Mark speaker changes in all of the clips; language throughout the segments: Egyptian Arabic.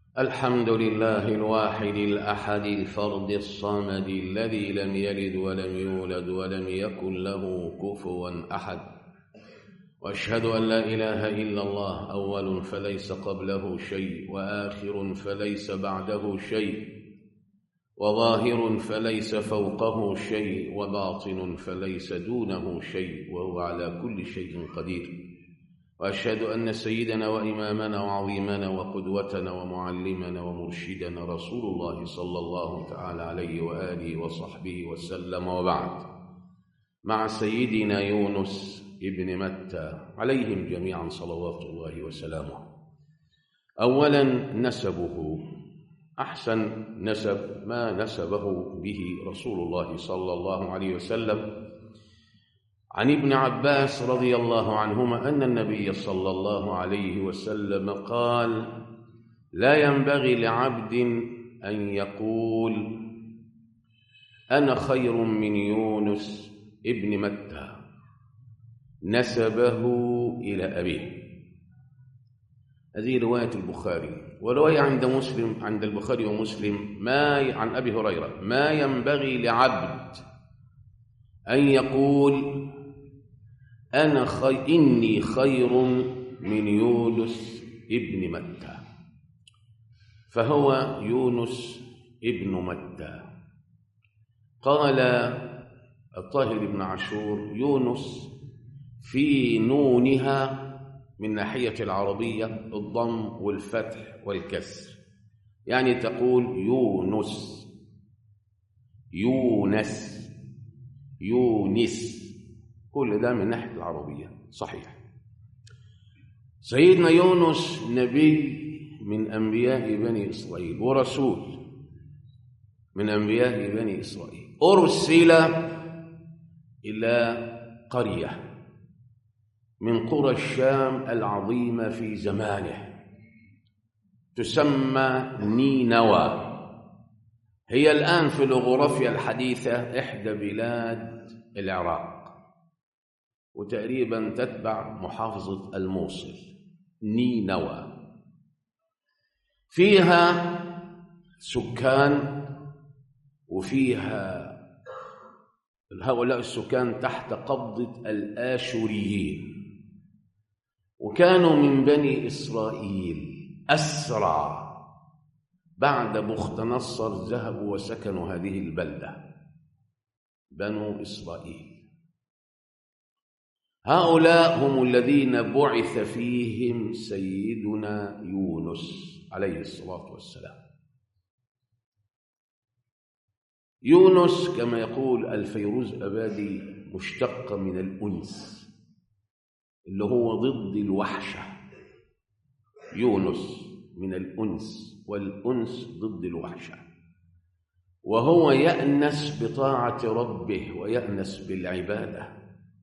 Speaker 1: الحمد لله الواحد الأحد الفرد الصمد الذي لم يلد ولم يولد ولم يكن له كفوا أحد واشهد ان لا اله الا الله اول فليس قبله شيء واخر فليس بعده شيء وظاهر فليس فوقه شيء وباطن فليس دونه شيء وهو على كل شيء قدير واشهد ان سيدنا وامامنا وعظيمنا وقدوتنا ومعلمنا ومرشدنا رسول الله صلى الله تعالى عليه واله وصحبه وسلم وبعد مع سيدنا يونس ابن متى عليهم جميعا صلوات الله وسلامه اولا نسبه احسن نسب ما نسبه به رسول الله صلى الله عليه وسلم عن ابن عباس رضي الله عنهما ان النبي صلى الله عليه وسلم قال لا ينبغي لعبد ان يقول انا خير من يونس ابن متى نسبه إلى أبيه هذه رواية البخاري ورواية عند مسلم عند البخاري ومسلم ما عن أبي هريرة ما ينبغي لعبد أن يقول أنا خي إني خير من يونس ابن متى فهو يونس ابن متى قال الطاهر بن عاشور يونس في نونها من ناحية العربية الضم والفتح والكسر يعني تقول يونس يونس يونس كل ده من ناحية العربية صحيح سيدنا يونس نبي من أنبياء بني إسرائيل ورسول من أنبياء بني إسرائيل أرسل إلى قرية من قرى الشام العظيمة في زمانه تسمى نينوى هي الآن في الجغرافيا الحديثة إحدى بلاد العراق وتقريبا تتبع محافظة الموصل نينوى فيها سكان وفيها هؤلاء السكان تحت قبضة الآشوريين وكانوا من بني إسرائيل أسرع بعد بخت نصر ذهبوا وسكنوا هذه البلدة بنو إسرائيل هؤلاء هم الذين بعث فيهم سيدنا يونس عليه الصلاة والسلام يونس كما يقول الفيروز أبادي مشتق من الأنس اللي هو ضد الوحشة يونس من الأنس والأنس ضد الوحشة وهو يأنس بطاعة ربه ويأنس بالعبادة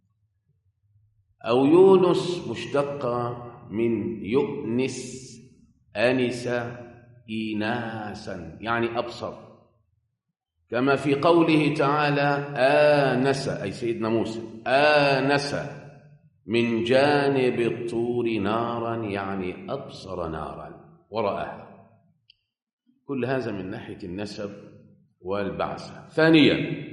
Speaker 1: أو يونس مشتقة من يؤنس أنس إيناسا يعني أبصر كما في قوله تعالى آنس أي سيدنا موسى آنس من جانب الطور نارا يعني أبصر نارا ورآها كل هذا من ناحية النسب والبعثة ثانيا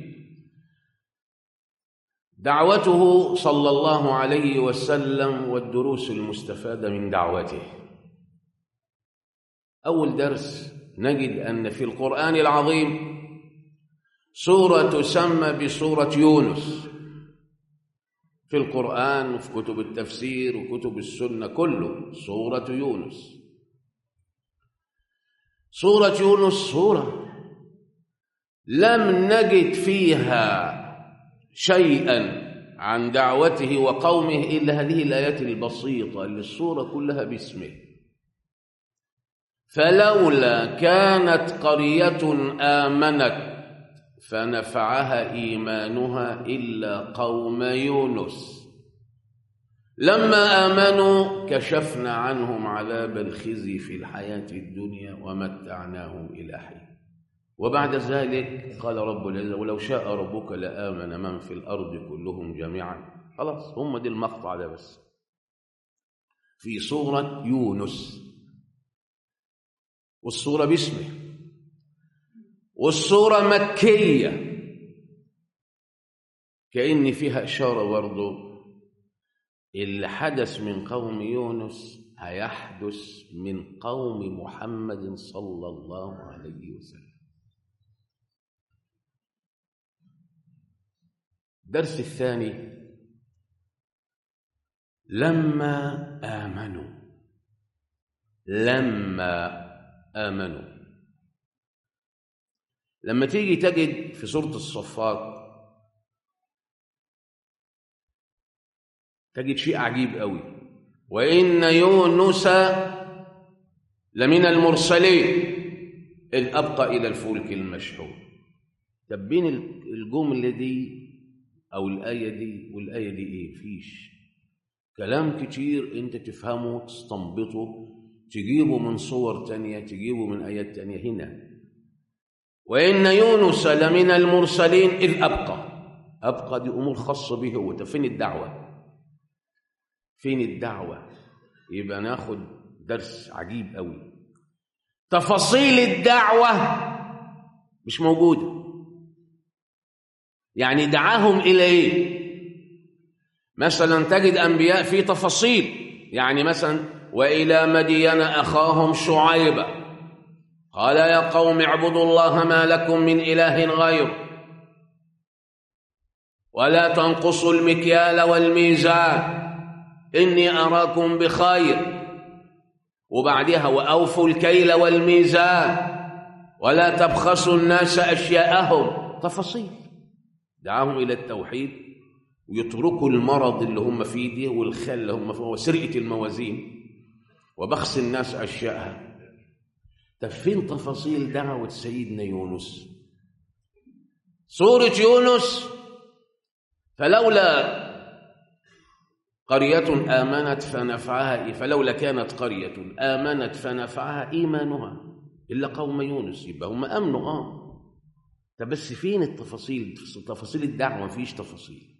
Speaker 1: دعوته صلى الله عليه وسلم والدروس المستفادة من دعوته أول درس نجد أن في القرآن العظيم سورة تسمى بسورة يونس في القرآن وفي كتب التفسير وكتب السنة كله سورة يونس سورة يونس سورة لم نجد فيها شيئا عن دعوته وقومه إلا هذه الآيات البسيطة اللي السورة كلها باسمه فلولا كانت قرية آمنت فنفعها إيمانها إلا قوم يونس لما آمنوا كشفنا عنهم عذاب الخزي في الحياة الدنيا ومتعناهم إلى حين وبعد ذلك قال رب العزة ولو شاء ربك لآمن من في الأرض كلهم جميعا خلاص هم دي المقطع ده بس في سورة يونس والصورة باسمه والصورة مكية كأن فيها إشارة برضه اللي حدث من قوم يونس هيحدث من قوم محمد صلى الله عليه وسلم الدرس الثاني لما آمنوا لما آمنوا لما تيجي تجد في سورة الصفات تجد شيء عجيب قوي وإن يونس لمن المرسلين إذ أبقى إلى الفلك المشحون طب بين الجملة دي أو الآية دي والآية دي إيه؟ فيش كلام كتير أنت تفهمه تستنبطه تجيبه من صور تانية تجيبه من آيات تانية هنا وإن يونس لمن المرسلين إذ أبقى أبقى دي أمور خاصة به هو فين الدعوة فين الدعوة يبقى ناخد درس عجيب قوي تفاصيل الدعوة مش موجودة يعني دعاهم إلى إيه مثلا تجد أنبياء في تفاصيل يعني مثلا وإلى مدين أخاهم شعيبا قال يا قوم اعبدوا الله ما لكم من إله غيره ولا تنقصوا المكيال والميزان إني أراكم بخير وبعدها وأوفوا الكيل والميزان ولا تبخسوا الناس أشياءهم تفاصيل دعاهم إلى التوحيد ويتركوا المرض اللي هم فيه دي والخل اللي هم فيه وسرقة الموازين وبخس الناس أشياءها طب فين تفاصيل دعوة سيدنا يونس سورة يونس فلولا قرية آمنت فنفعها فلولا كانت قرية آمنت فنفعها إيمانها إلا قوم يونس يبقى هم أمنوا آه طب بس فين التفاصيل تفاصيل الدعوة مفيش تفاصيل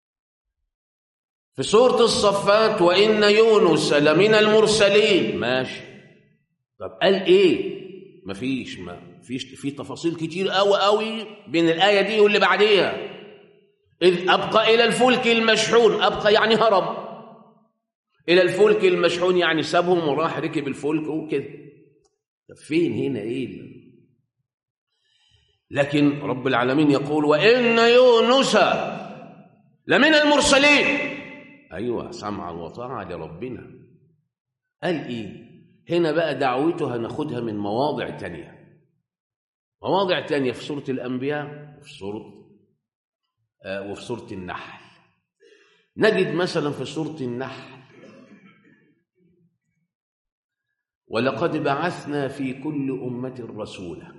Speaker 1: في سورة الصفات وإن يونس لمن المرسلين ماشي طب قال إيه مفيش ما فيش في تفاصيل كتير قوي قوي بين الآية دي واللي بعديها إذ أبقى إلى الفلك المشحون أبقى يعني هرب إلى الفلك المشحون يعني سابهم وراح ركب الفلك وكده طب فين هنا إيه لكن رب العالمين يقول وإن يونس لمن المرسلين أيوة سمعا وطاعة لربنا قال إيه هنا بقى دعوته هناخدها من مواضع تانية مواضع تانية في سورة الأنبياء وفي سورة آه وفي سورة النحل نجد مثلا في سورة النحل ولقد بعثنا في كل أمة رسولا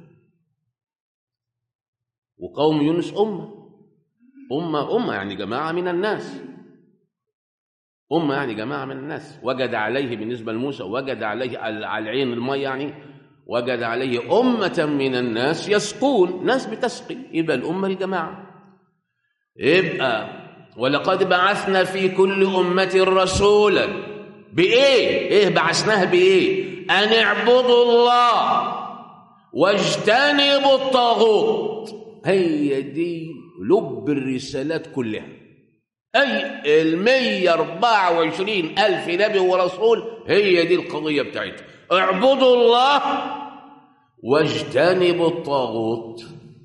Speaker 1: وقوم يونس أمة أمة أمة يعني جماعة من الناس أمة يعني جماعة من الناس وجد عليه بالنسبة لموسى وجد عليه على العين الماء يعني وجد عليه أمة من الناس يسقون ناس بتسقي يبقى الأمة الجماعة يبقى ولقد بعثنا في كل أمة رسولا بإيه؟ إيه بعثناها بإيه؟ أن اعبدوا الله واجتنبوا الطاغوت هي دي لب الرسالات كلها أي المية أربعة وعشرين ألف نبي ورسول هي دي القضية بتاعتها اعبدوا الله واجتنبوا الطاغوت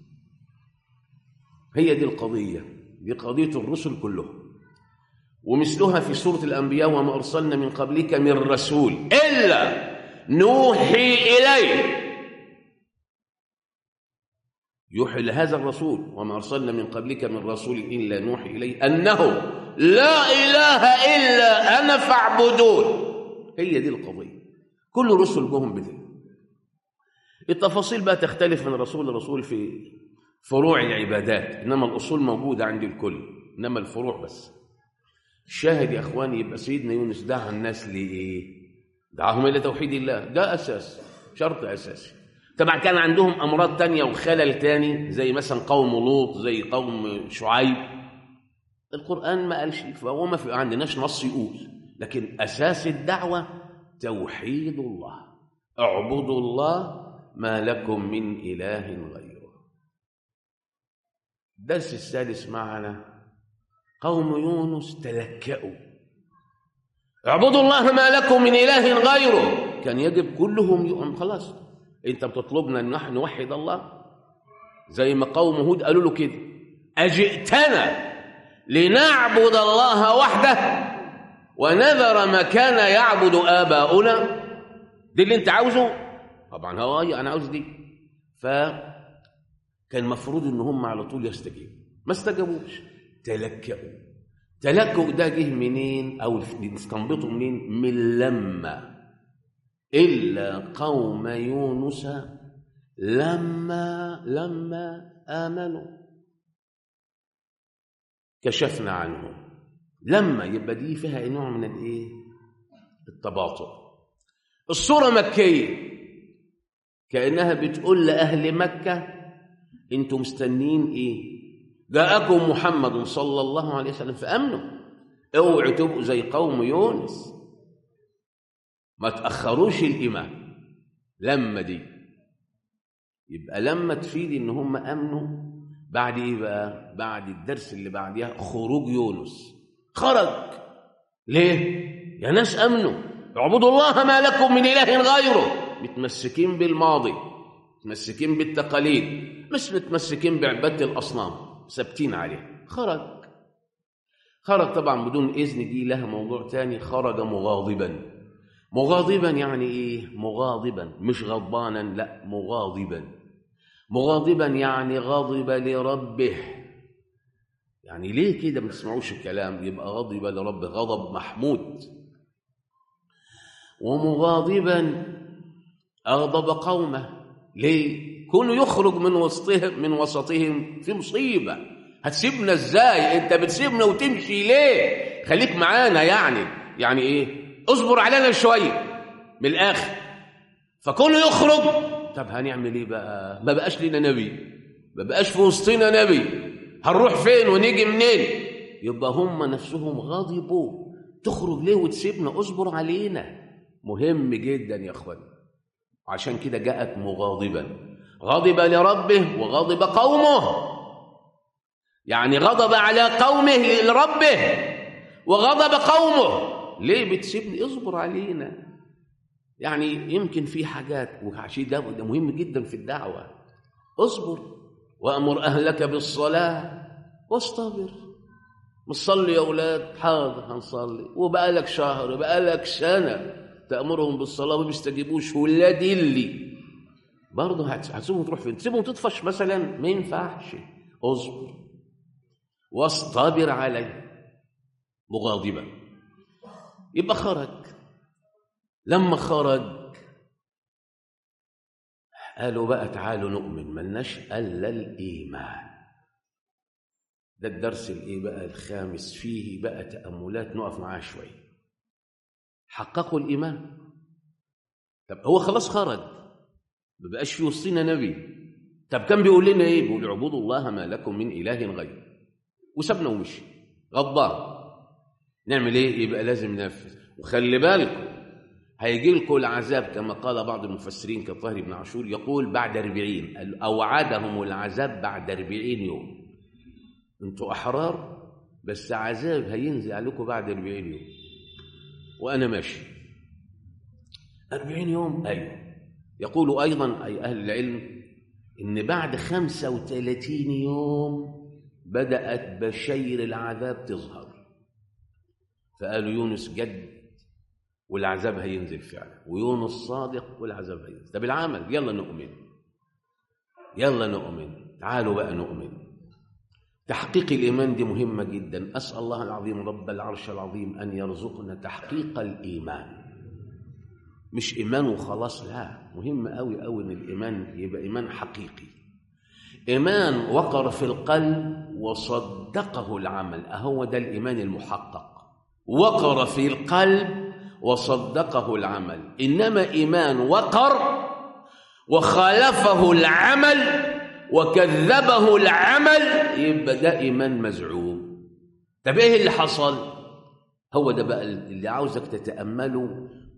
Speaker 1: هي دي القضية دي قضية الرسل كلهم ومثلها في سورة الأنبياء وما أرسلنا من قبلك من رسول إلا نوحي إليه يوحي لهذا الرسول وما أرسلنا من قبلك من رسول إلا نوحي إليه أنه لا إله إلا أنا فاعبدون هي دي القضية كل رسل جهم بذلك التفاصيل بقى تختلف من رسول لرسول في فروع العبادات إنما الأصول موجودة عند الكل إنما الفروع بس الشاهد يا أخواني يبقى سيدنا يونس دعا الناس لإيه دعاهم إلى توحيد الله ده أساس شرط أساسي طبعا كان عندهم امراض تانية وخلل تاني زي مثلا قوم لوط زي قوم شعيب القران ما قالش فهو ما في عندناش نص يقول لكن اساس الدعوه توحيد الله اعبدوا الله ما لكم من إله غيره الدرس السادس معنا قوم يونس تلكأوا اعبدوا الله ما لكم من إله غيره كان يجب كلهم يؤمن خلاص انت بتطلبنا ان نحن نوحد الله زي ما قوم هود قالوا له كده أجئتنا لنعبد الله وحده ونذر ما كان يعبد آباؤنا دي اللي انت عاوزه طبعا هو انا عاوز دي فكان المفروض ان هم على طول يستجيبوا ما استجابوش تلكأوا تلكؤ ده جه منين او نستنبطه منين من لما الا قوم يونس لما لما امنوا كشفنا عنهم لما يبقى دي فيها نوع من الايه التباطؤ الصوره مكيه كانها بتقول لاهل مكه انتم مستنين ايه جاءكم محمد صلى الله عليه وسلم فامنوا اوعوا تبقوا زي قوم يونس ما تاخروش الايمان لما دي يبقى لما تفيد ان هم امنوا بعد ايه بقى بعد الدرس اللي بعديها خروج يونس خرج ليه يا ناس امنوا اعبدوا الله ما لكم من اله غيره متمسكين بالماضي متمسكين بالتقاليد مش متمسكين بعباده الاصنام ثابتين عليه خرج خرج طبعا بدون اذن دي لها موضوع تاني خرج مغاضبا مغاضبا يعني ايه مغاضبا مش غضبانا لا مغاضبا مغاضبا يعني غضب لربه يعني ليه كده ما تسمعوش الكلام يبقى غضب لربه غضب محمود ومغاضبا أغضب قومه ليه كونه يخرج من وسطهم من وسطهم في مصيبة هتسيبنا ازاي انت بتسيبنا وتمشي ليه خليك معانا يعني يعني ايه اصبر علينا شوية من الآخر فكونه يخرج طب هنعمل ايه بقى ما بقاش لنا نبي ما بقاش في وسطنا نبي هنروح فين ونيجي منين يبقى هم نفسهم غضبوا تخرج ليه وتسيبنا اصبر علينا مهم جدا يا اخوان عشان كده جاءت مغاضبا غضب لربه وغضب قومه يعني غضب على قومه لربه وغضب قومه ليه بتسيبني اصبر علينا يعني يمكن في حاجات وعشان ده, ده مهم جدا في الدعوه اصبر وامر اهلك بالصلاه واصطبر مش صلي يا اولاد حاضر هنصلي وبقالك شهر بقالك سنه تامرهم بالصلاه وما بيستجيبوش ولادي اللي برضه هتسيبهم تروح فين تسيبهم تطفش مثلا ما ينفعش اصبر واصطبر عليه مغاضبا يبقى خرج لما خرج قالوا بقى تعالوا نؤمن ملناش الا الايمان ده الدرس الايه بقى الخامس فيه بقى تاملات نقف معاه شويه حققوا الايمان طب هو خلاص خرج ما بقاش في وسطنا نبي طب كان بيقول لنا ايه بيقول اعبدوا الله ما لكم من اله غيره وسابنا ومشي غضبان نعمل ايه يبقى لازم ننفذ وخلي بالكم هيجي لكم العذاب كما قال بعض المفسرين كطاهر بن عاشور يقول بعد أربعين أوعدهم العذاب بعد أربعين يوم انتوا أحرار بس عذاب هينزل عليكم بعد أربعين يوم وأنا ماشي أربعين يوم أيوة يقول أيضا أي أهل العلم إن بعد خمسة وثلاثين يوم بدأت بشير العذاب تظهر فقالوا يونس جد والعذاب هينزل فعلا ويونس صادق والعذاب هينزل ده بالعمل يلا نؤمن يلا نؤمن تعالوا بقى نؤمن تحقيق الإيمان دي مهمة جدا أسأل الله العظيم رب العرش العظيم أن يرزقنا تحقيق الإيمان مش إيمان وخلاص لا مهم أوي أوي إن الإيمان يبقى إيمان حقيقي إيمان وقر في القلب وصدقه العمل أهو ده الإيمان المحقق وقر في القلب وصدقه العمل إنما إيمان وقر وخالفه العمل وكذبه العمل يبقى ده إيمان مزعوم طب إيه اللي حصل هو ده بقى اللي عاوزك تتأمله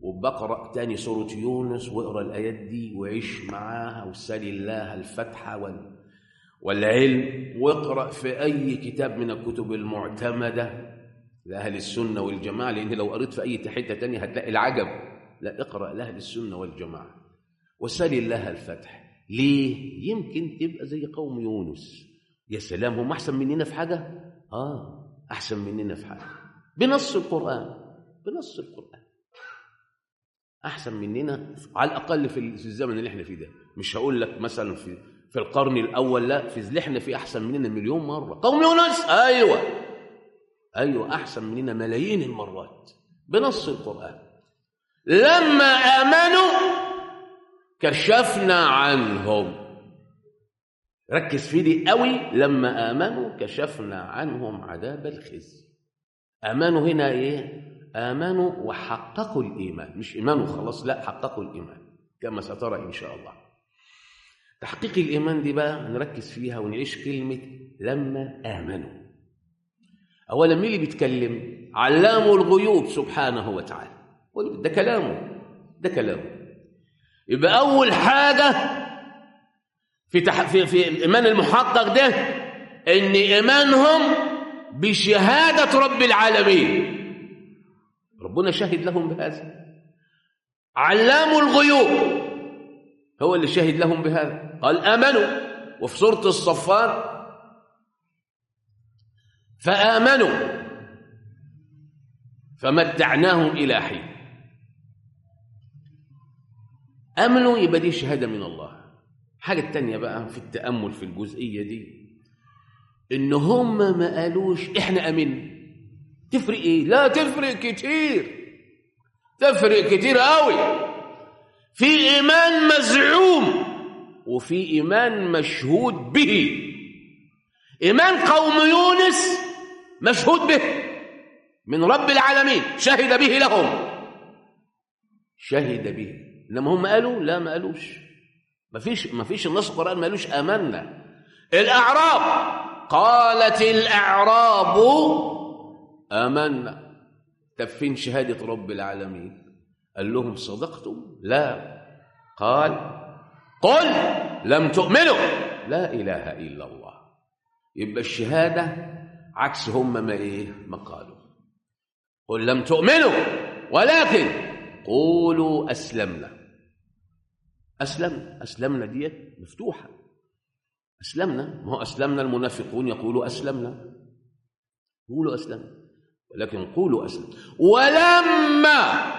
Speaker 1: وبقرأ تاني سورة يونس واقرأ الآيات دي وعيش معاها وسال الله الفتحة وال والعلم واقرأ في أي كتاب من الكتب المعتمدة لأهل السنة والجماعة لأن لو قريت في أي حتة تانية هتلاقي العجب لا اقرأ لأهل السنة والجماعة وسال الله الفتح ليه؟ يمكن تبقى زي قوم يونس يا سلام هم أحسن مننا في حاجة؟ آه أحسن مننا في حاجة بنص القرآن بنص القرآن أحسن مننا على الأقل في الزمن اللي احنا فيه ده مش هقول لك مثلا في في القرن الأول لا في اللي احنا فيه أحسن مننا مليون مرة قوم يونس أيوة أيوة أحسن مننا ملايين المرات بنص القرآن لما آمنوا كشفنا عنهم ركز في دي قوي لما آمنوا كشفنا عنهم عذاب الخزي آمنوا هنا إيه؟ آمنوا وحققوا الإيمان مش إيمانوا خلاص لا حققوا الإيمان كما سترى إن شاء الله تحقيق الإيمان دي بقى نركز فيها ونعيش كلمة لما آمنوا أولا مين اللي بيتكلم علام الغيوب سبحانه وتعالى ده كلامه ده كلامه يبقى أول حاجة في, تح... في في الإيمان المحقق ده إن إيمانهم بشهادة رب العالمين ربنا شهد لهم بهذا علام الغيوب هو اللي شهد لهم بهذا قال آمنوا وفي سورة الصفات فآمنوا فمتعناهم إلى حين أمنوا يبقى دي شهادة من الله حاجة التانية بقى في التأمل في الجزئية دي إن هم ما قالوش إحنا أمنا تفرق إيه؟ لا تفرق كتير تفرق كتير قوي في إيمان مزعوم وفي إيمان مشهود به إيمان قوم يونس مشهود به من رب العالمين شهد به لهم شهد به إنما هم قالوا لا ما قالوش ما فيش ما فيش النص القرآن ما قالوش آمنا الأعراب قالت الأعراب آمنا طب فين شهادة رب العالمين قال لهم صدقتم لا قال قل لم تؤمنوا لا إله إلا الله يبقى الشهادة عكس هم ما إيه ما قالوا قل لم تؤمنوا ولكن قولوا أسلمنا أسلمنا أسلمنا ديت مفتوحة أسلمنا ما هو أسلمنا المنافقون يقولوا أسلمنا قولوا أسلمنا ولكن قولوا أسلم ولما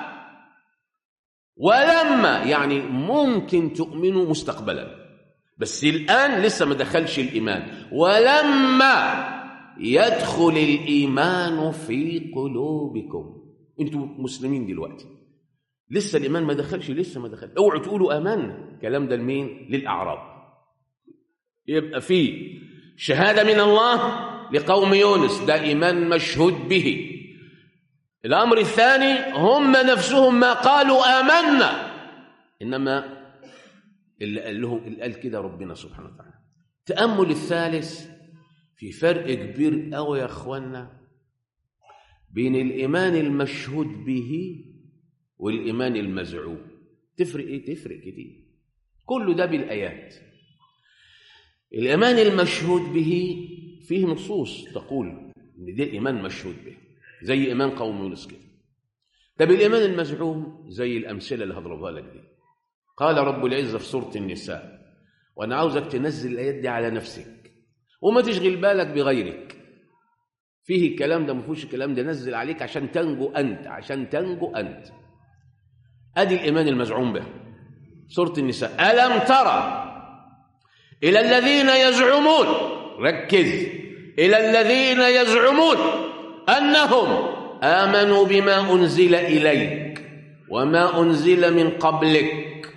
Speaker 1: ولما يعني ممكن تؤمنوا مستقبلا بس الآن لسه ما دخلش الإيمان ولما يدخل الإيمان في قلوبكم أنتوا مسلمين دلوقتي لسه الإيمان ما دخلش لسه ما دخل اوعوا تقولوا آمنا الكلام ده لمين للأعراب يبقى في شهادة من الله لقوم يونس ده إيمان مشهود به الأمر الثاني هم نفسهم ما قالوا آمنا إنما اللي قال لهم اللي قال كده ربنا سبحانه وتعالى تأمل الثالث في فرق كبير قوي يا أخوانا بين الإيمان المشهود به والإيمان المزعوم تفرق إيه؟ تفرق كتير كل ده بالآيات الإيمان المشهود به فيه نصوص تقول إن ده إيمان مشهود به زي إيمان قوم يونس كده طب الإيمان المزعوم زي الأمثلة اللي هضربها لك دي قال رب العزة في سورة النساء وأنا عاوزك تنزل الآيات دي على نفسك وما تشغل بالك بغيرك فيه الكلام ده ما فيهوش الكلام ده نزل عليك عشان تنجو أنت عشان تنجو أنت أدي الإيمان المزعوم به سورة النساء ألم ترى إلى الذين يزعمون ركز إلى الذين يزعمون أنهم آمنوا بما أنزل إليك وما أنزل من قبلك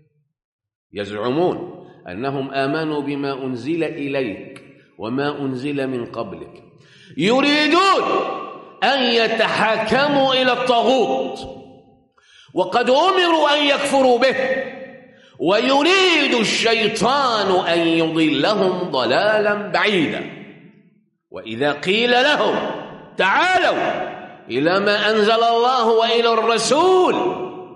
Speaker 1: يزعمون أنهم آمنوا بما أنزل إليك وما أنزل من قبلك يريدون أن يتحاكموا إلى الطاغوت وقد أمروا أن يكفروا به ويريد الشيطان أن يضلهم ضلالا بعيدا وإذا قيل لهم تعالوا إلى ما أنزل الله وإلى الرسول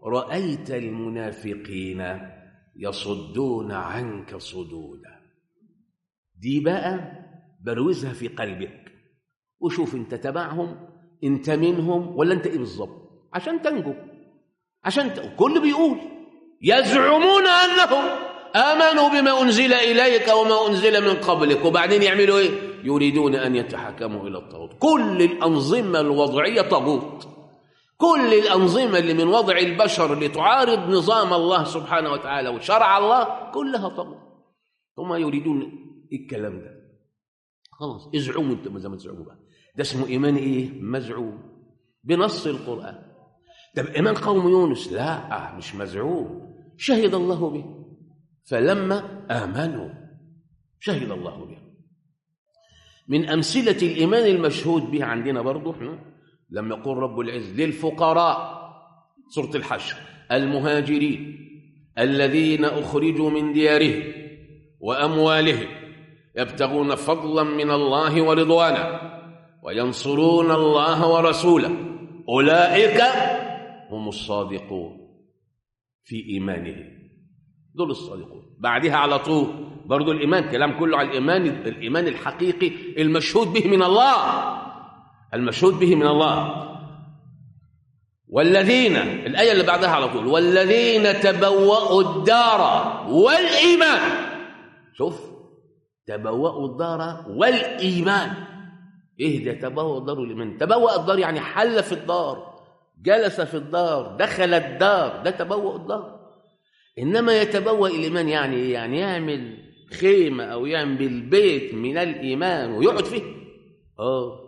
Speaker 1: رأيت المنافقين يصدون عنك صدودا دي بقى بروزها في قلبك وشوف انت تبعهم انت منهم ولا انت ايه بالظبط عشان تنجو عشان ت... كل بيقول يزعمون انهم امنوا بما انزل اليك وما انزل من قبلك وبعدين يعملوا ايه يريدون ان يتحكموا الى الطاغوت كل الانظمه الوضعيه طاغوت كل الانظمه اللي من وضع البشر اللي تعارض نظام الله سبحانه وتعالى وشرع الله كلها طاغوت هم يريدون الكلام ده خلاص ازعموا انت زي ما تزعموا بقى ده اسمه ايمان ايه مزعوم بنص القران طب ايمان قوم يونس لا مش مزعوم شهد الله به فلما امنوا شهد الله به من امثله الايمان المشهود به عندنا برضه احنا لما يقول رب العز للفقراء سوره الحشر المهاجرين الذين اخرجوا من ديارهم واموالهم يبتغون فضلا من الله ورضوانا وينصرون الله ورسوله اولئك هم الصادقون في ايمانهم دول الصادقون بعدها على طول برضو الايمان كلام كله على الايمان الايمان الحقيقي المشهود به من الله المشهود به من الله والذين الايه اللي بعدها على طول والذين تبوأوا الدار والايمان شوف تبوأوا الدار والايمان ايه ده تبوأ الدار والايمان تبوأ الدار يعني حل في الدار جلس في الدار دخل الدار ده تبوأ الدار انما يتبوأ الايمان يعني ايه يعني يعمل خيمه او يعمل بيت من الايمان ويقعد فيه اه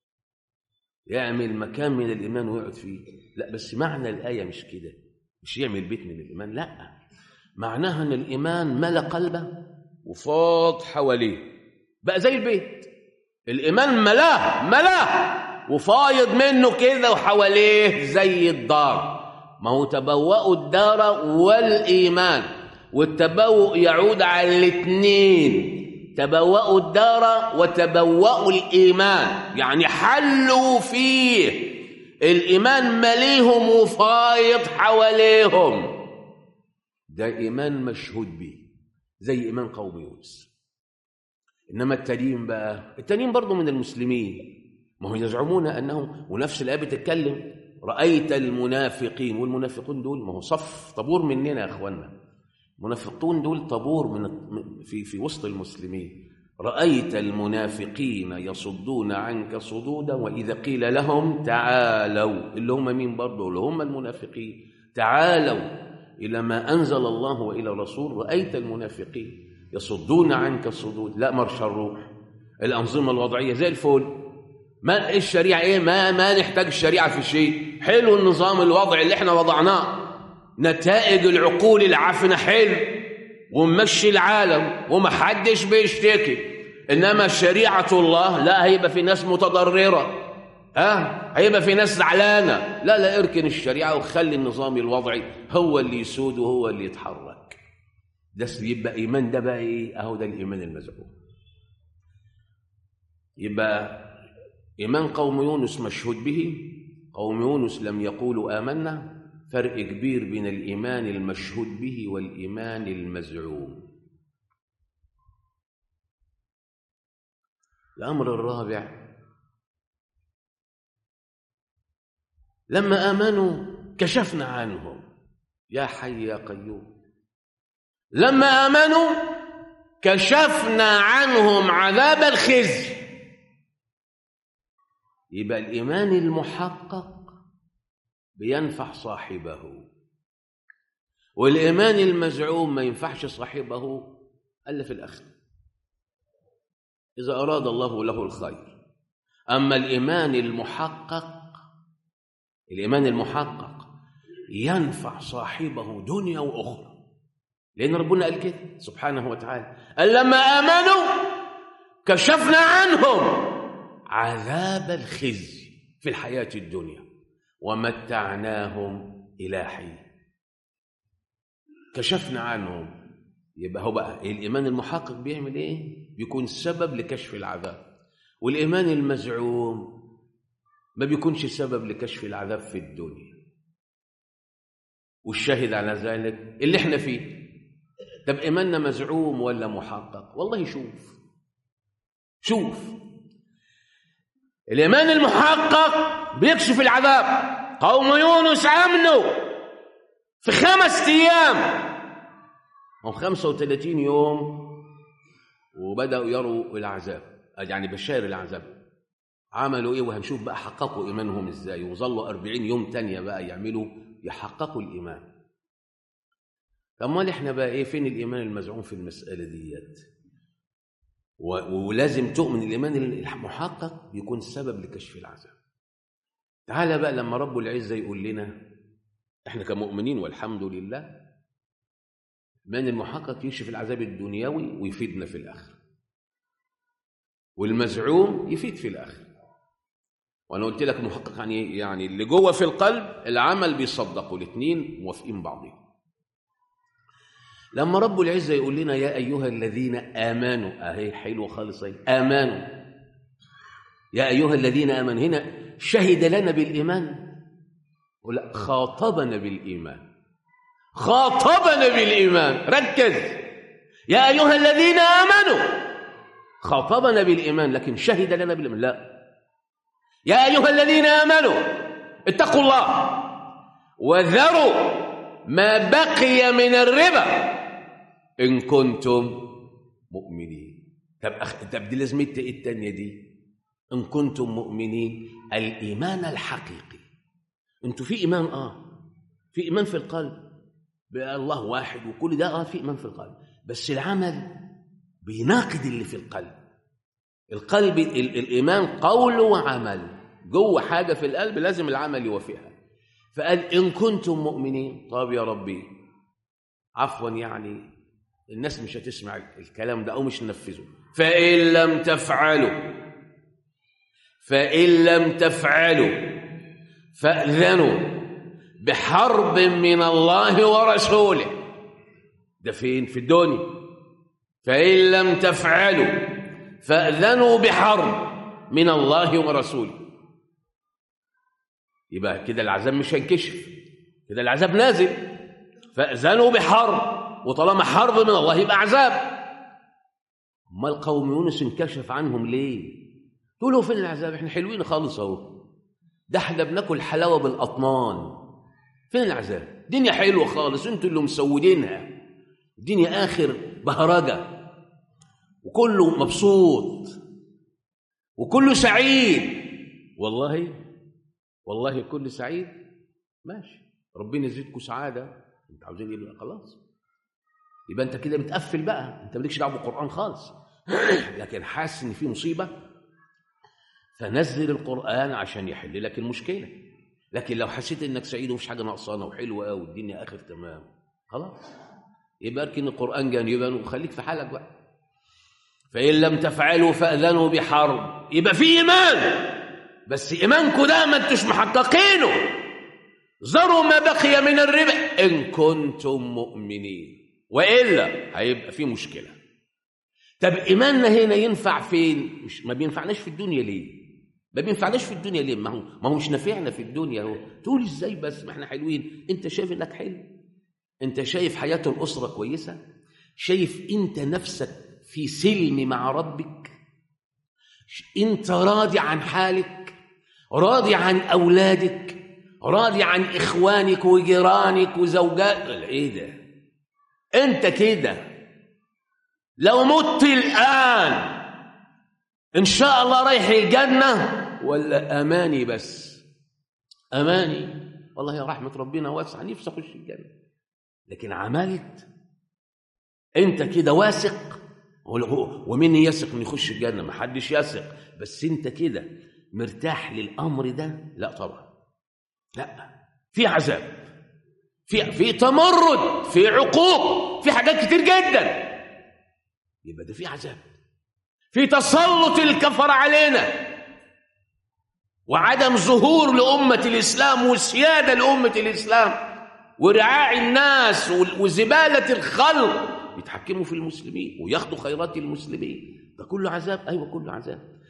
Speaker 1: يعمل مكان من الايمان ويقعد فيه لا بس معنى الايه مش كده مش يعمل بيت من الايمان لا معناها ان الايمان ملا قلبه وفاض حواليه بقى زي البيت الايمان ملاه ملاه وفايض منه كده وحواليه زي الدار ما هو تبوأوا الدار والإيمان والتبوء يعود على الاثنين تبوأوا الدار وتبوأوا الإيمان يعني حلوا فيه الإيمان مليهم وفايض حواليهم ده إيمان مشهود به زي إيمان قوم يونس إنما التانيين بقى التانيين برضو من المسلمين ما هو يزعمون أنهم ونفس الآية بتتكلم رأيت المنافقين والمنافقون دول ما هو صف طابور مننا يا أخوانا المنافقون دول طابور من في في وسط المسلمين رأيت المنافقين يصدون عنك صدودا وإذا قيل لهم تعالوا اللي هم مين برضه اللي هم المنافقين تعالوا إلى ما أنزل الله وإلى الرسول رأيت المنافقين يصدون عنك الصدود لا مرش الروح الأنظمة الوضعية زي الفل ما الشريعة إيه ما ما نحتاج الشريعة في شيء حلو النظام الوضعي اللي احنا وضعناه نتائج العقول العفنة حلو ومشي العالم ومحدش بيشتكي إنما شريعة الله لا هيبقى في ناس متضررة ها هيبقى في ناس زعلانة لا لا اركن الشريعة وخلي النظام الوضعي هو اللي يسود وهو اللي يتحرك ده يبقى إيمان ده بقى إيه أهو ده الإيمان المزعوم يبقى إيمان قوم يونس مشهود به قوم يونس لم يقولوا آمنا فرق كبير بين الإيمان المشهود به والإيمان المزعوم الأمر الرابع لما آمنوا كشفنا عنهم يا حي يا قيوم لما آمنوا كشفنا عنهم عذاب الخزي يبقى الإيمان المحقق بينفع صاحبه والإيمان المزعوم ما ينفعش صاحبه إلا في الآخرة إذا أراد الله له الخير أما الإيمان المحقق الإيمان المحقق ينفع صاحبه دنيا وأخرى لأن ربنا قال كده سبحانه وتعالى قال لما آمنوا كشفنا عنهم عذاب الخزي في الحياة الدنيا ومتعناهم إلى حين كشفنا عنهم يبقى هو بقى الإيمان المحقق بيعمل إيه؟ بيكون سبب لكشف العذاب والإيمان المزعوم ما بيكونش سبب لكشف العذاب في الدنيا والشاهد على ذلك اللي احنا فيه طب ايماننا مزعوم ولا محقق والله شوف شوف الايمان المحقق بيكشف العذاب قوم يونس امنوا في خمس ايام هم 35 يوم وبداوا يروا العذاب يعني بشار العذاب عملوا ايه وهنشوف بقى حققوا ايمانهم ازاي وظلوا 40 يوم تانية بقى يعملوا يحققوا الايمان طب امال احنا بقى ايه فين الايمان المزعوم في المساله ديت ولازم تؤمن الايمان المحقق يكون سبب لكشف العذاب تعالى بقى لما رب العزه يقول لنا احنا كمؤمنين والحمد لله الايمان المحقق يكشف العذاب الدنيوي ويفيدنا في الاخره والمزعوم يفيد في الاخره وانا قلت لك محقق يعني يعني اللي جوه في القلب العمل بيصدقوا الاثنين موافقين بعضهم لما رب العزه يقول لنا يا ايها الذين امنوا اهي حلوه خالص اهي امنوا يا ايها الذين امنوا هنا شهد لنا بالايمان ولا خاطبنا بالايمان خاطبنا بالايمان ركز يا ايها الذين امنوا خاطبنا بالايمان لكن شهد لنا بالايمان لا يا ايها الذين امنوا اتقوا الله وذروا ما بقي من الربا ان كنتم مؤمنين طب أخ... طب دي لازمتها ايه التانيه دي ان كنتم مؤمنين الايمان الحقيقي انتوا في ايمان اه في ايمان في القلب الله واحد وكل ده اه في ايمان في القلب بس العمل بيناقض اللي في القلب القلب ال... الايمان قول وعمل جوه حاجه في القلب لازم العمل يوافقها فقال ان كنتم مؤمنين طب يا ربي عفوا يعني الناس مش هتسمع الكلام ده او مش ننفذه فان لم تفعلوا فان لم تفعلوا فاذنوا بحرب من الله ورسوله ده فين في الدنيا فان لم تفعلوا فاذنوا بحرب من الله ورسوله يبقى كده العذاب مش هينكشف كده العذاب نازل فاذنوا بحرب وطالما حرب من الله يبقى عذاب امال قوم يونس انكشف عنهم ليه تقولوا فين العذاب احنا حلوين خالص اهو ده احنا بناكل حلاوه بالاطنان فين العذاب الدنيا حلوه خالص انتوا اللي مسودينها الدنيا اخر بهرجه وكله مبسوط وكله سعيد والله والله كل سعيد ماشي ربنا يزيدكم سعاده انت عاوزين ايه خلاص يبقى انت كده بتقفل بقى انت مالكش دعوه بالقران خالص لكن حاسس ان في مصيبه فنزل القران عشان يحل لك المشكله لكن لو حسيت انك سعيد ومفيش حاجه ناقصانه وحلوه قوي والدنيا اخر تمام خلاص يبقى اركن القران جانبا وخليك في حالك بقى فان لم تفعلوا فاذنوا بحرب يبقى في ايمان بس ايمانكم ده ما انتوش محققينه ذروا ما بقي من الربا ان كنتم مؤمنين والا هيبقى في مشكله طب ايماننا هنا ينفع فين مش ما بينفعناش في الدنيا ليه ما بينفعناش في الدنيا ليه ما هو ما هو مش نافعنا في الدنيا اهو تقول ازاي بس ما احنا حلوين انت شايف انك حلو انت شايف حياه الاسره كويسه شايف انت نفسك في سلم مع ربك انت راضي عن حالك راضي عن اولادك راضي عن اخوانك وجيرانك وزوجات ايه ده انت كده لو مت الان ان شاء الله رايح الجنه ولا اماني بس اماني والله يا رحمه ربنا واسعه نفسي اخش الجنه لكن عملت انت كده واثق ومين يثق ان يخش الجنه ما حدش يثق بس انت كده مرتاح للامر ده لا طبعا لا في عذاب في في تمرد في عقوق في حاجات كتير جدا يبقى ده في عذاب في تسلط الكفر علينا وعدم ظهور لأمة الإسلام وسيادة لأمة الإسلام ورعاع الناس وزبالة الخلق يتحكموا في المسلمين وياخدوا خيرات المسلمين ده كله عذاب أيوة كله عذاب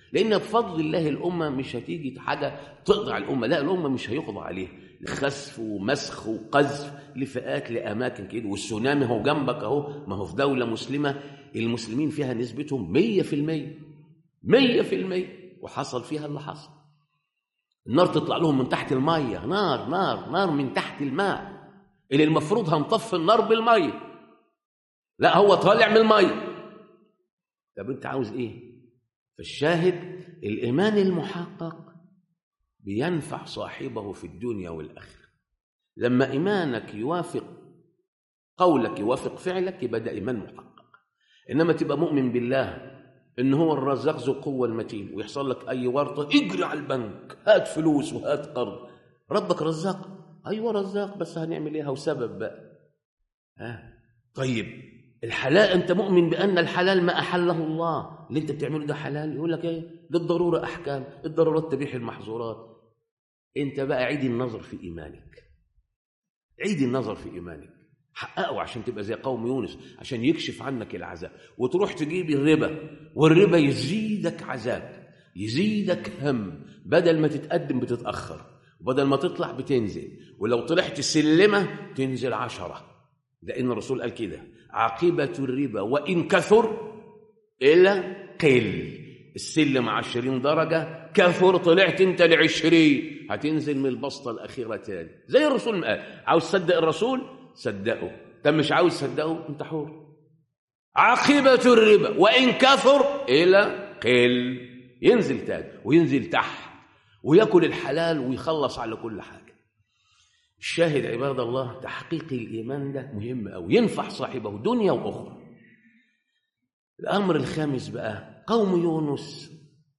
Speaker 1: لان بفضل الله الامه مش هتيجي حاجه تقضي على الامه لا الامه مش هيقضى عليها خسف ومسخ وقذف لفئات لاماكن كده والسونامي هو جنبك اهو ما هو في دوله مسلمه المسلمين فيها نسبتهم 100% 100% وحصل فيها اللي حصل النار تطلع لهم من تحت الميه نار نار نار من تحت الماء اللي المفروض هنطفي النار بالميه لا هو طالع من الميه طب انت عاوز ايه فالشاهد الايمان المحقق بينفع صاحبه في الدنيا والاخره لما ايمانك يوافق قولك يوافق فعلك يبقى ده ايمان محقق انما تبقى مؤمن بالله ان هو الرزاق ذو القوه المتين ويحصل لك اي ورطه اجري على البنك هات فلوس وهات قرض ربك رزاق ايوه رزاق بس هنعمل ايه هو سبب بقى ها طيب الحلال انت مؤمن بان الحلال ما احله الله اللي انت بتعمله ده حلال يقول لك ايه للضروره احكام الضرورات تبيح المحظورات انت بقى عيد النظر في ايمانك عيد النظر في ايمانك حققه عشان تبقى زي قوم يونس عشان يكشف عنك العذاب وتروح تجيب الربا والربا يزيدك عذاب يزيدك هم بدل ما تتقدم بتتأخر وبدل ما تطلع بتنزل ولو طلعت سلمة تنزل عشرة لأن الرسول قال كده عاقبة الربا وإن كثر إلى قل السلم عشرين درجة كثر طلعت انت لعشرين هتنزل من البسطة الأخيرة تاني زي الرسول ما قال عاوز تصدق الرسول صدقه طب مش عاوز تصدقه انت حر عاقبة الربا وإن كثر إلى قل ينزل تاني وينزل تحت وياكل الحلال ويخلص على كل حاجة الشاهد عباد الله تحقيق الإيمان ده مهم أوي ينفع صاحبه دنيا وأخرى الأمر الخامس بقى قوم يونس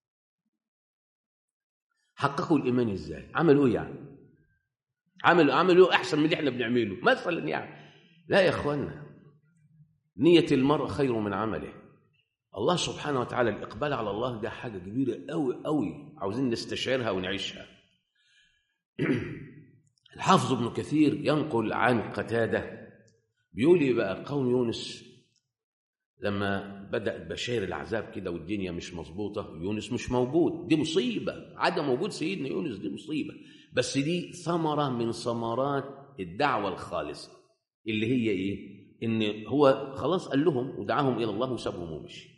Speaker 1: حققوا الإيمان إزاي عملوا إيه يعني عملوا عملوا أحسن من اللي إحنا بنعمله مثلا يعني لا يا إخوانا نية المرء خير من عمله الله سبحانه وتعالى الإقبال على الله ده حاجة كبيرة أوي أوي عاوزين نستشعرها ونعيشها الحافظ ابن كثير ينقل عن قتادة بيقول إيه بقى قوم يونس لما بدأت بشير العذاب كده والدنيا مش مظبوطة يونس مش موجود دي مصيبة عدم وجود سيدنا يونس دي مصيبة بس دي ثمرة من ثمرات الدعوة الخالصة اللي هي إيه إن هو خلاص قال لهم ودعاهم إلى الله وسابهم ومشي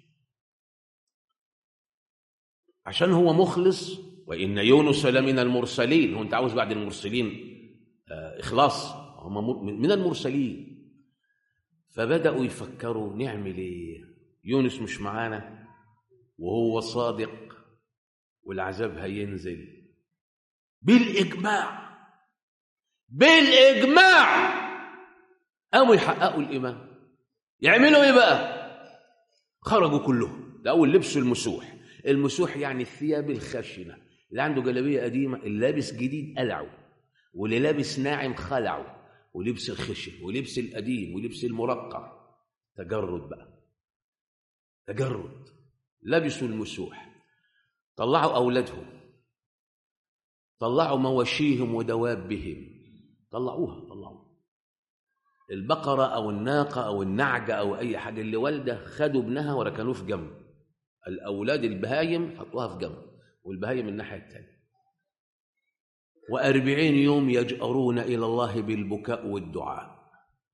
Speaker 1: عشان هو مخلص وإن يونس لمن المرسلين هو أنت عاوز بعد المرسلين آه إخلاص هم من المرسلين فبدأوا يفكروا نعمل إيه يونس مش معانا وهو صادق والعذاب هينزل بالإجماع بالإجماع قاموا يحققوا الإيمان يعملوا إيه بقى خرجوا كلهم الأول لبسوا المسوح المسوح يعني الثياب الخشنة اللي عنده جلابية قديمة اللي لابس جديد قلعه واللي لابس ناعم خلعه ولبس الخشن ولبس القديم ولبس المرقع تجرد بقى تجرد لبسوا المسوح طلعوا أولادهم طلعوا مواشيهم ودوابهم طلعوها طلعوها البقرة أو الناقة أو النعجة أو أي حاجة اللي والدة خدوا ابنها وركنوه في جنب الأولاد البهايم حطوها في جنب والبهايم الناحية الثانية وأربعين يوم يجأرون إلى الله بالبكاء والدعاء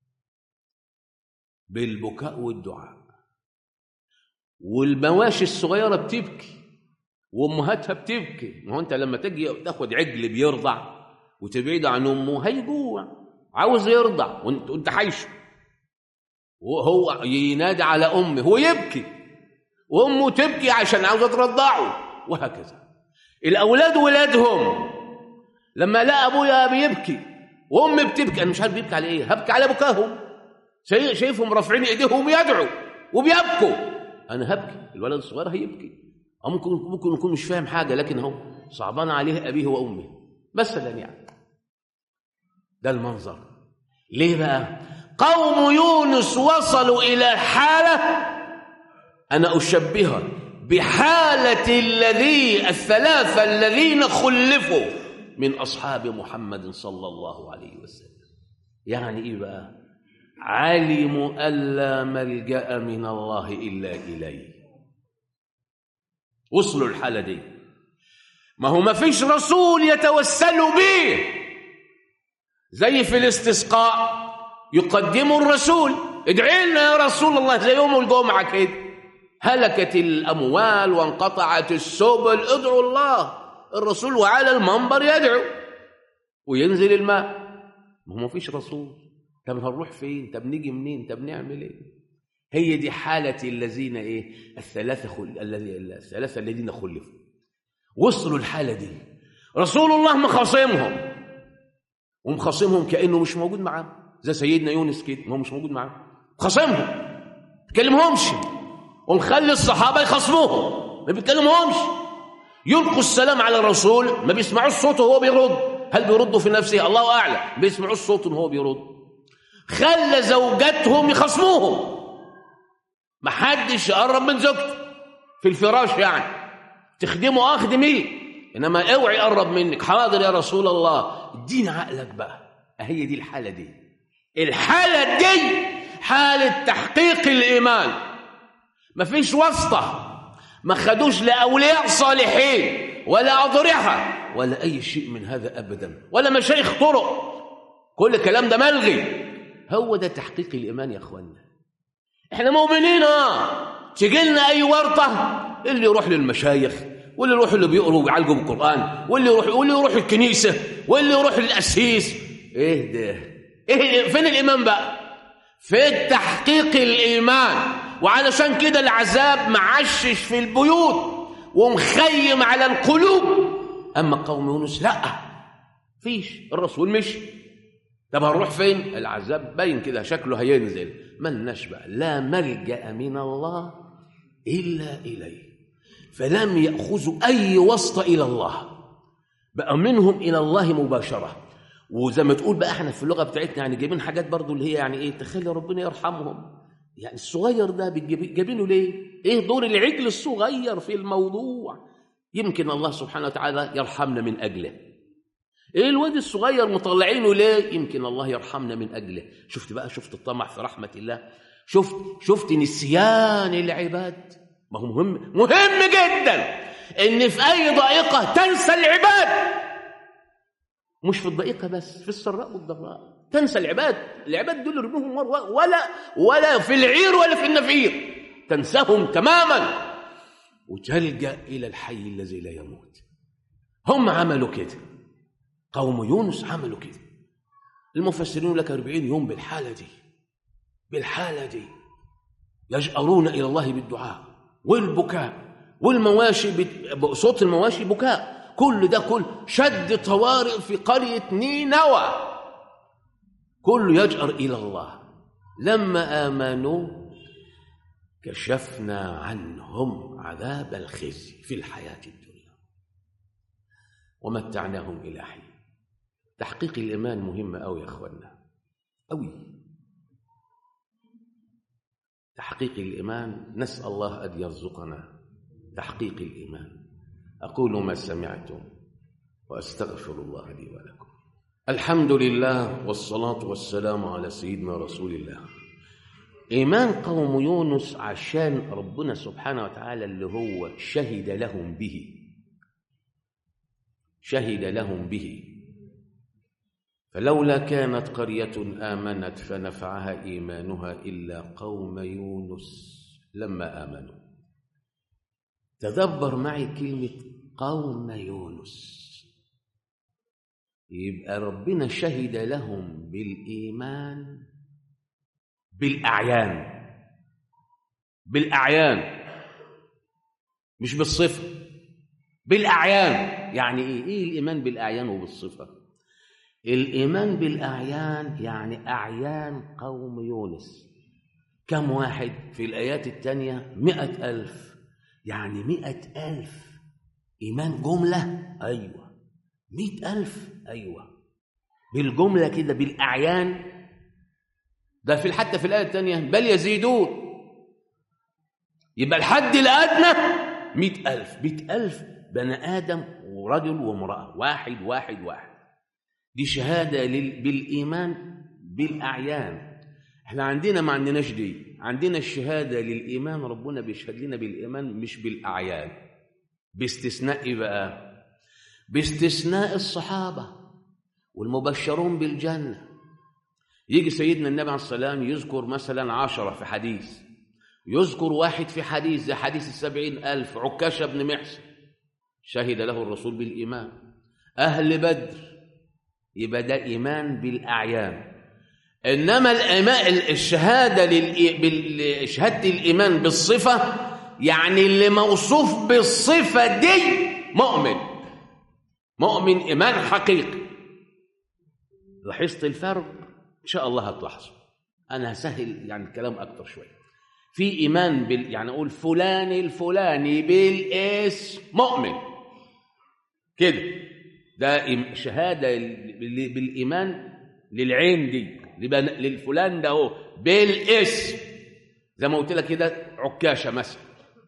Speaker 1: بالبكاء والدعاء والمواشي الصغيرة بتبكي وأمهاتها بتبكي ما هو أنت لما تجي تاخد عجل بيرضع وتبعد عن أمه هيجوع عاوز يرضع وأنت, وانت حيشه وهو ينادي على أمه هو يبكي وأمه تبكي عشان عاوزة ترضعه وهكذا الأولاد ولادهم لما لقى ابويا بيبكي وامي بتبكي انا مش عارف بيبكي على ايه هبكي على بكاهم شايفهم رافعين ايديهم يدعوا وبيبكوا انا هبكي الولد الصغير هيبكي او ممكن ممكن يكون مش فاهم حاجه لكن هو صعبان عليه ابيه وامه مثلا يعني ده المنظر ليه بقى قوم يونس وصلوا الى حاله انا اشبهها بحاله الذي الثلاثه الذين خلفوا من أصحاب محمد صلى الله عليه وسلم يعني إيه بقى علموا ألا ملجأ من الله إلا إليه وصلوا الحالة دي ما هو ما فيش رسول يتوسلوا به زي في الاستسقاء يقدموا الرسول ادعي لنا يا رسول الله زي يوم الجمعة كده هلكت الأموال وانقطعت السبل ادعوا الله الرسول وعلى المنبر يدعو وينزل الماء ما هو ما فيش رسول طب هنروح فين طب نيجي منين طب نعمل ايه هي دي حالة الذين ايه الثلاثة خل... الذي الثلاثة الذين خلفوا وصلوا الحالة دي رسول الله مخاصمهم ومخاصمهم كأنه مش موجود معاهم زي سيدنا يونس كده هو مش موجود معاهم خاصمهم ما بيكلمهمش ومخلي الصحابة يخاصموهم ما بيتكلمهمش يلقوا السلام على الرسول ما بيسمعوش صوته وهو بيرد هل بيردوا في نفسه الله أعلم بيسمعوش صوته وهو بيرد خلى زوجاتهم يخاصموهم ما حدش يقرب من زوجته في الفراش يعني تخدمه اخدميه انما اوعي يقرب منك حاضر يا رسول الله اديني عقلك بقى هي دي الحاله دي الحاله دي حاله تحقيق الايمان ما فيش واسطه ما خدوش لا اولياء صالحين ولا اضرحه ولا اي شيء من هذا ابدا ولا مشايخ طرق كل الكلام ده ملغي هو ده تحقيق الايمان يا اخوانا احنا مؤمنين اه تجي لنا اي ورطه اللي يروح للمشايخ واللي يروح اللي بيقروا ويعالجوا بالقران واللي يروح واللي يروح الكنيسه واللي يروح للقسيس ايه ده ايه فين الايمان بقى في تحقيق الايمان وعلشان كده العذاب معشش في البيوت ومخيم على القلوب اما قوم يونس لا فيش الرسول مشي طب هنروح فين العذاب باين كده شكله هينزل ملناش بقى لا ملجا من الله الا اليه فلم ياخذوا اي واسطه الى الله بقى منهم الى الله مباشره وزي ما تقول بقى احنا في اللغه بتاعتنا يعني جايبين حاجات برضو اللي هي يعني ايه تخلي ربنا يرحمهم يعني الصغير ده جايبينه ليه ايه دور العجل الصغير في الموضوع يمكن الله سبحانه وتعالى يرحمنا من اجله ايه الواد الصغير مطلعينه ليه يمكن الله يرحمنا من اجله شفت بقى شفت الطمع في رحمه الله شفت شفت نسيان العباد ما هو مهم مهم جدا ان في اي ضائقه تنسى العباد مش في الضائقه بس في السراء والضراء تنسى العباد العباد دول يرموهم ولا ولا في العير ولا في النفير تنساهم تماما وتلجا الى الحي الذي لا يموت هم عملوا كده قوم يونس عملوا كده المفسرين لك 40 يوم بالحالة دي بالحالة دي يجأرون إلى الله بالدعاء والبكاء والمواشي صوت المواشي بكاء كل ده كل شد طوارئ في قرية نينوى كله يجأر إلى الله لما آمنوا كشفنا عنهم عذاب الخزي في الحياة الدنيا ومتعناهم إلى حين تحقيق الإيمان مهم أوي يا أخوانا أوي تحقيق الإيمان نسأل الله أن يرزقنا تحقيق الإيمان أقول ما سمعتم وأستغفر الله لي ولكم الحمد لله والصلاة والسلام على سيدنا رسول الله إيمان قوم يونس عشان ربنا سبحانه وتعالى اللي هو شهد لهم به شهد لهم به فلولا كانت قرية آمنت فنفعها إيمانها إلا قوم يونس لما آمنوا تدبر معي كلمة قوم يونس يبقى ربنا شهد لهم بالإيمان بالأعيان بالأعيان مش بالصفة بالأعيان يعني إيه؟ إيه الإيمان بالأعيان وبالصفة؟ الإيمان بالأعيان يعني أعيان قوم يونس كم واحد في الآيات التانية مئة ألف يعني مئة ألف إيمان جملة أيوة مئة ألف أيوة بالجملة كده بالأعيان ده في حتى في الآية التانية بل يزيدون يبقى الحد الأدنى مئة ألف مئة ألف بني آدم ورجل وامرأة واحد واحد واحد دي شهادة لل... بالإيمان بالأعيان احنا عندنا ما عندناش دي عندنا الشهادة للإيمان ربنا بيشهد لنا بالإيمان مش بالأعيان باستثناء إيه بقى باستثناء الصحابة والمبشرون بالجنة يجي سيدنا النبي عليه السلام يذكر مثلا عشرة في حديث يذكر واحد في حديث زي حديث السبعين ألف عكاشة بن محسن شهد له الرسول بالإيمان أهل بدر يبقى ده إيمان بالأعيان إنما الإيمان الشهادة لل... شهادة الإيمان بالصفة يعني اللي موصوف بالصفة دي مؤمن مؤمن إيمان حقيقي لاحظت الفرق إن شاء الله هتلاحظوا أنا هسهل يعني الكلام أكتر شوية في إيمان بال يعني أقول فلان الفلاني بالاسم مؤمن كده ده شهادة بالإيمان للعين دي للفلان ده هو بالاسم زي ما قلت لك كده عكاشة مثلا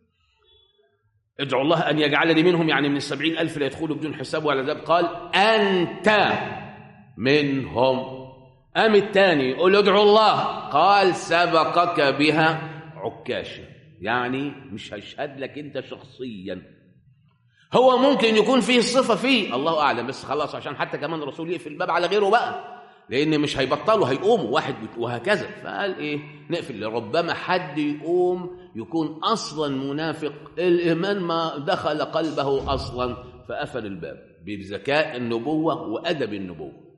Speaker 1: ادعو الله أن يجعلني منهم يعني من السبعين ألف لا يدخلوا بدون حساب ولا ذاب قال أنت منهم قام الثاني يقول ادعو الله قال سبقك بها عكاشة يعني مش هيشهد لك انت شخصيا هو ممكن يكون فيه الصفة فيه الله أعلم بس خلاص عشان حتى كمان الرسول يقفل الباب على غيره بقى لأن مش هيبطلوا هيقوموا واحد وهكذا فقال إيه نقفل ربما حد يقوم يكون أصلا منافق الإيمان ما دخل قلبه أصلا فقفل الباب بذكاء النبوة وأدب النبوة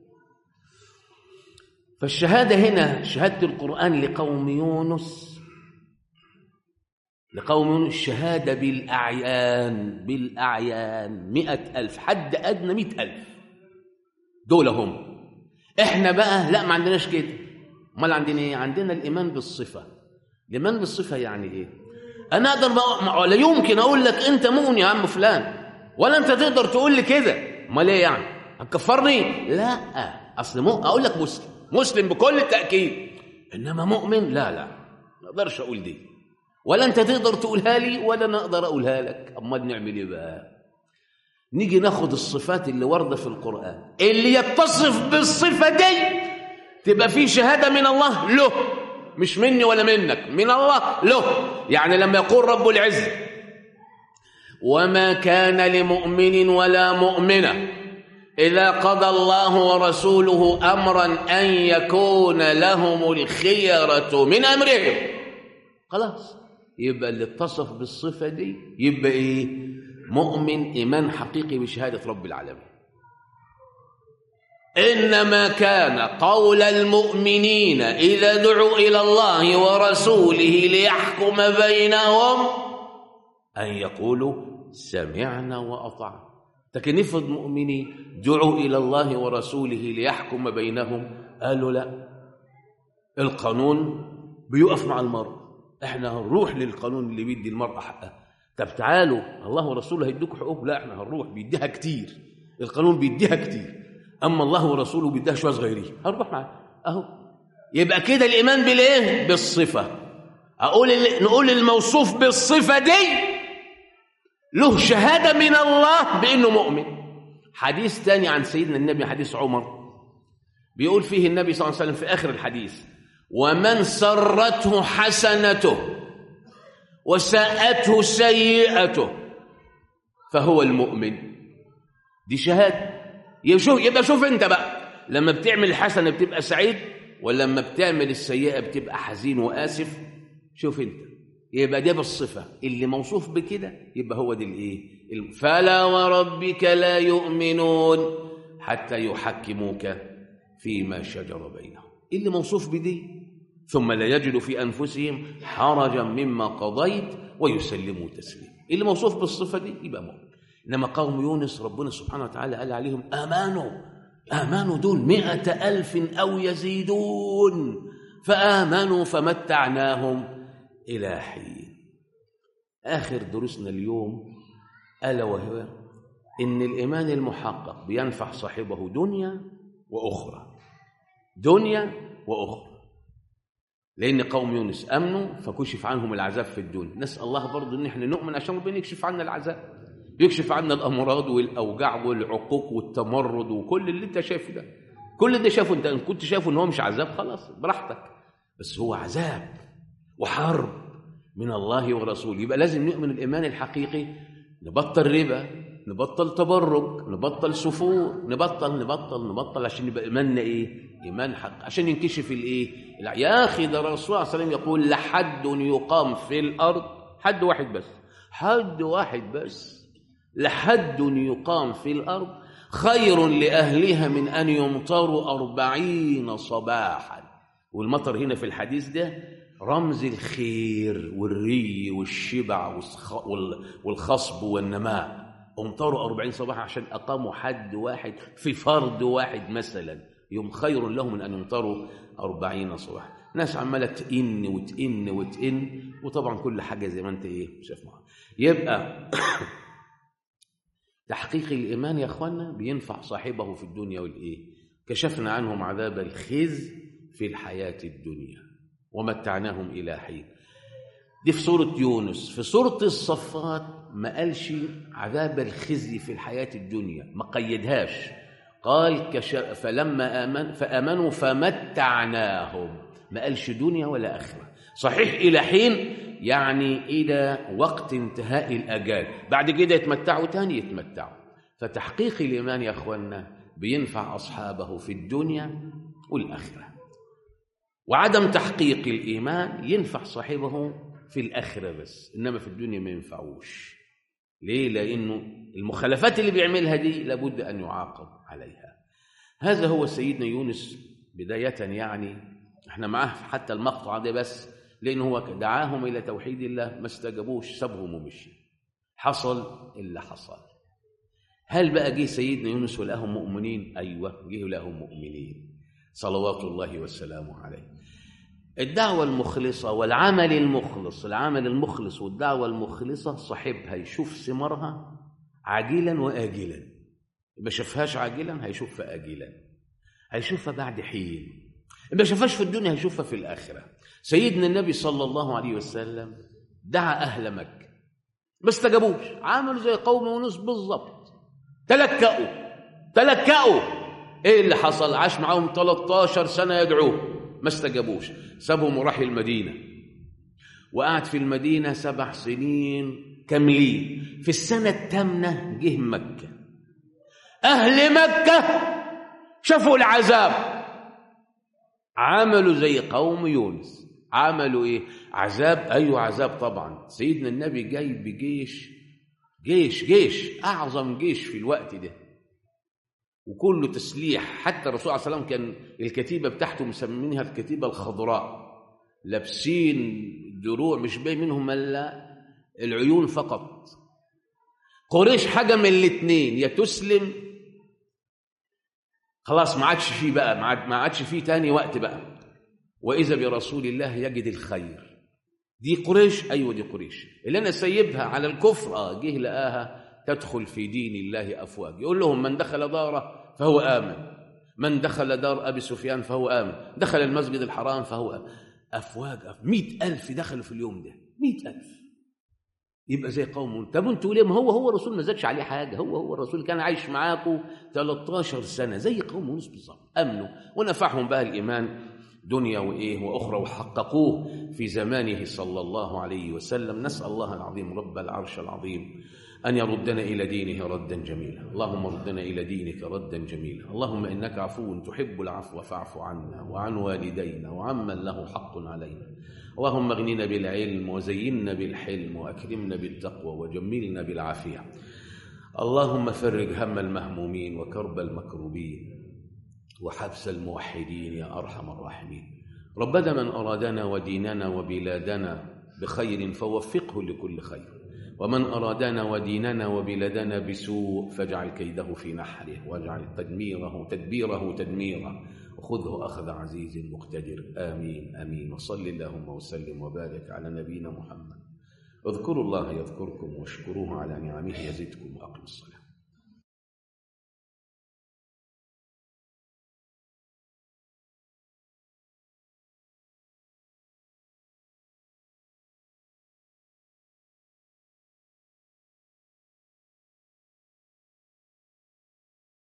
Speaker 1: فالشهادة هنا شهادة القرآن لقوم يونس لقوم يونس الشهادة بالأعيان بالأعيان مئة ألف حد أدنى مئة ألف دول هم إحنا بقى لا ما عندناش كده امال عندنا إيه عندنا الإيمان بالصفة الإيمان بالصفة يعني إيه أنا أقدر بقى لا يمكن أقول لك أنت مؤمن يا عم فلان ولا أنت تقدر تقول لي كده امال إيه يعني هتكفرني لا أصل مو أقول لك مسلم مسلم بكل التأكيد إنما مؤمن لا لا ما أقدرش أقول دي ولا أنت تقدر تقولها لي ولا أنا أقدر أقولها لك أمال نعمل إيه بقى نيجي ناخد الصفات اللي واردة في القرآن اللي يتصف بالصفة دي تبقى فيه شهادة من الله له مش مني ولا منك من الله له يعني لما يقول رب العزة وما كان لمؤمن ولا مؤمنة إذا قضى الله ورسوله أمرا أن يكون لهم الخيرة من أمرهم خلاص يبقى اللي اتصف بالصفة دي يبقى إيه مؤمن إيمان حقيقي بشهادة رب العالمين إنما كان قول المؤمنين إذا دعوا إلى الله ورسوله ليحكم بينهم أن يقولوا سمعنا وأطعنا لكن افرض مؤمنين دعوا إلى الله ورسوله ليحكم بينهم قالوا لا القانون بيقف مع المرء احنا هنروح للقانون اللي بيدي المرأة حقها طب تعالوا الله ورسوله هيدوكوا حقوق لا احنا هنروح بيديها كتير القانون بيديها كتير اما الله ورسوله بيديها شويه صغيرين هنروح معاه اهو يبقى كده الايمان بالايه بالصفه اقول نقول الموصوف بالصفه دي له شهاده من الله بانه مؤمن حديث تاني عن سيدنا النبي حديث عمر بيقول فيه النبي صلى الله عليه وسلم في اخر الحديث ومن سرته حسنته وساءته سيئته فهو المؤمن دي شهاده يشوف يبقى شوف انت بقى لما بتعمل الحسنه بتبقى سعيد ولا لما بتعمل السيئه بتبقى حزين واسف شوف انت يبقى ده بالصفه اللي موصوف بكده يبقى هو ده الايه فلا وربك لا يؤمنون حتى يحكموك فيما شجر بينهم اللي موصوف بدي ثم لا يجد في انفسهم حرجا مما قضيت ويسلموا تسليما اللي موصوف بالصفه دي يبقى مؤمن إنما قوم يونس ربنا سبحانه وتعالى قال عليهم آمانوا آمانوا دول مئة ألف أو يزيدون فآمنوا فمتعناهم إلى حين آخر دروسنا اليوم ألا وهو إن الإيمان المحقق بينفع صاحبه دنيا وأخرى دنيا وأخرى لأن قوم يونس أمنوا فكشف عنهم العذاب في الدنيا نسأل الله برضو إن احنا نؤمن عشان ربنا يكشف عنا العذاب يكشف عنا الامراض والاوجاع والعقوق والتمرد وكل اللي انت شايفه ده كل ده شافه انت ان كنت شايفه ان هو مش عذاب خلاص براحتك بس هو عذاب وحرب من الله ورسوله يبقى لازم نؤمن الايمان الحقيقي نبطل ربا نبطل تبرج نبطل سفور نبطل نبطل نبطل عشان يبقى ايماننا ايه ايمان حق عشان ينكشف الايه يا اخي ده الرسول صلى الله عليه وسلم يقول لحد يقام في الارض حد واحد بس حد واحد بس لحد يقام في الارض خير لاهلها من ان يمطروا أربعين صباحا والمطر هنا في الحديث ده رمز الخير والري والشبع والخصب والنماء امطروا أربعين صباحا عشان أقاموا حد واحد في فرد واحد مثلا يوم خير لهم من أن يمطروا أربعين صباحا ناس عمالة تئن وتئن وتئن وطبعا كل حاجة زي ما انت ايه شايف معها يبقى تحقيق الإيمان يا أخوانا بينفع صاحبه في الدنيا والإيه كشفنا عنهم عذاب الخزي في الحياة الدنيا ومتعناهم إلى حين دي في سورة يونس في سورة الصفات ما قالش عذاب الخزي في الحياة الدنيا ما قيدهاش قال كش... فلما آمن فآمنوا فمتعناهم ما قالش دنيا ولا آخرة صحيح إلى حين يعني إلى وقت انتهاء الأجال بعد كده يتمتعوا تاني يتمتعوا فتحقيق الإيمان يا أخوانا بينفع أصحابه في الدنيا والآخرة وعدم تحقيق الإيمان ينفع صاحبه في الآخرة بس إنما في الدنيا ما ينفعوش ليه؟ لأنه المخالفات اللي بيعملها دي لابد أن يعاقب عليها هذا هو سيدنا يونس بداية يعني احنا معاه حتى المقطع ده بس لأنه هو دعاهم إلى توحيد الله ما استجابوش سابهم ومشي حصل اللي حصل هل بقى جه سيدنا يونس ولقاهم مؤمنين؟ أيوه جه ولقاهم مؤمنين صلوات الله وسلامه عليه الدعوة المخلصة والعمل المخلص العمل المخلص والدعوة المخلصة صاحبها يشوف ثمارها عاجلا وآجلا ما شافهاش عاجلا هيشوفها آجلا هيشوفها بعد حين ما شافهاش في الدنيا هيشوفها في الآخرة سيدنا النبي صلى الله عليه وسلم دعا أهل مكة ما استجابوش عملوا زي قوم يونس بالظبط تلكأوا تلكأوا ايه اللي حصل عاش معاهم 13 سنة يدعوه ما استجابوش سابهم وراح المدينة وقعد في المدينة سبع سنين كاملين في السنة الثامنة جه مكة أهل مكة شافوا العذاب عملوا زي قوم يونس عملوا ايه عذاب ايوه عذاب طبعا سيدنا النبي جاي بجيش جيش جيش اعظم جيش في الوقت ده وكله تسليح حتى الرسول عليه الصلاه والسلام كان الكتيبه بتاعته مسمينها الكتيبه الخضراء لابسين دروع مش باين منهم الا العيون فقط قريش حاجه من الاثنين يا تسلم خلاص ما عادش فيه بقى ما عادش فيه تاني وقت بقى واذا برسول الله يجد الخير دي قريش ايوه دي قريش اللي انا سايبها على الكفر اه جه لقاها تدخل في دين الله أفواج يقول لهم من دخل داره فهو آمن من دخل دار أبي سفيان فهو آمن دخل المسجد الحرام فهو آمن أفواج مئة ألف دخلوا في اليوم ده مئة ألف يبقى زي قوم طب انتوا ليه ما هو هو الرسول ما زادش عليه حاجه هو هو الرسول كان عايش معاكم 13 سنه زي قوم يونس بالظبط امنوا ونفعهم بقى الايمان دنيا وايه واخرى وحققوه في زمانه صلى الله عليه وسلم نسال الله العظيم رب العرش العظيم أن يردنا إلى دينه ردا جميلا اللهم ردنا إلى دينك ردا جميلا اللهم إنك عفو تحب العفو فاعف عنا وعن والدينا وعمن له حق علينا اللهم اغننا بالعلم وزينا بالحلم وأكرمنا بالتقوى وجملنا بالعافية اللهم فرج هم المهمومين وكرب المكروبين وحبس الموحدين يا أرحم الراحمين ربنا من أرادنا وديننا وبلادنا بخير فوفقه لكل خير ومن أرادنا وديننا وبلادنا بسوء فاجعل كيده في نحره واجعل تدميره تدبيره تدميرا وخذه أخذ عزيز مقتدر آمين آمين وصل اللهم وسلم وبارك على نبينا محمد اذكروا الله يذكركم واشكروه على نعمه يزدكم وأقم الصلاة